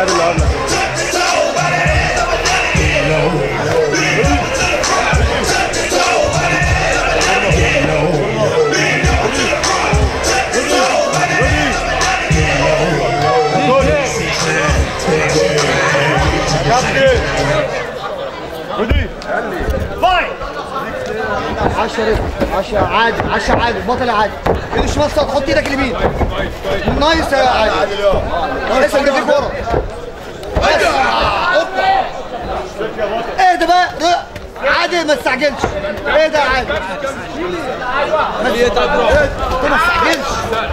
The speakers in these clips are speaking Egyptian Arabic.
الشباب اللي قبلك كابتن ودي فايت 10 10 عادي 10 عادي بطل عادي ايد الشمال صوت حط ايدك اليمين نايس يا عادي اسم رجليك ورا بس. هوبا. اهدى بقى ر- عادي ما تستعجلش اهدى يا عادي ما ما تستعجلش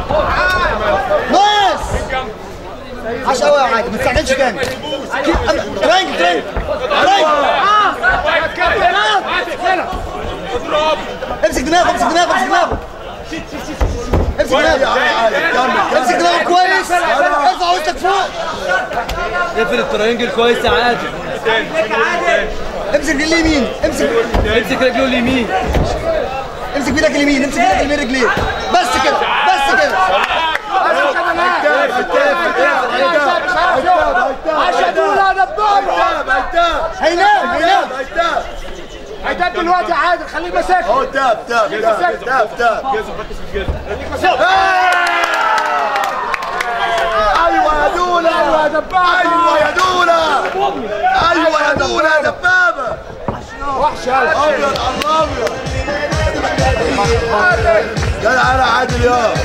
نايس عاش قوي يا عادي ما تستعجلش تاني كيب أم- ترنج ترنج ترنج امسك دماغه امسك دماغه امسك دماغه امسك دماغه امسك دماغه كويس ارفع وشك فوق اقفل الترينجل كويس يا عادل امسك رجليه اليمين امسك امسك رجله اليمين امسك بايدك اليمين امسك بايدك اليمين رجليه بس كده بس كده هينام هينام هيدب دلوقتي يا عادل خليك مساك هو تاب تاب تاب تاب تاب ايوه يا دولا ايوه يا دبابه ايوه يا دولا ايوه يا دولا يا دبابه وحش يلا ابيض على ابيض جدع انا عادل يا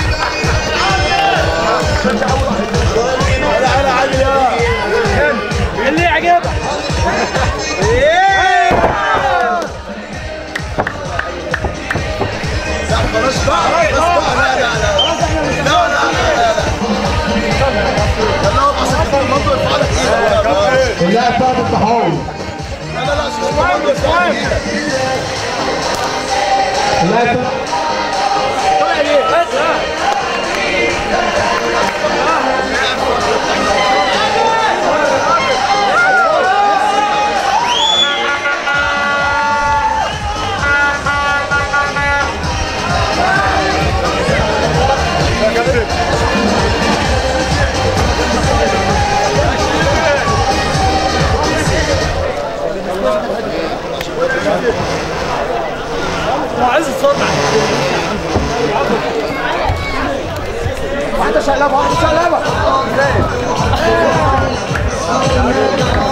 جدع انا عادل يا اللي يعجبك لا خلاص بقى خلاص بقى لا لا لا لا لا لا لا لا هو بس المنطقه يرفع لك ايدك اللاعب بتاعت التحول لا لا لا المنطقه يرفع لك ايدك اللاعب عايز الصوت واحده شقلبه واحده شقلبه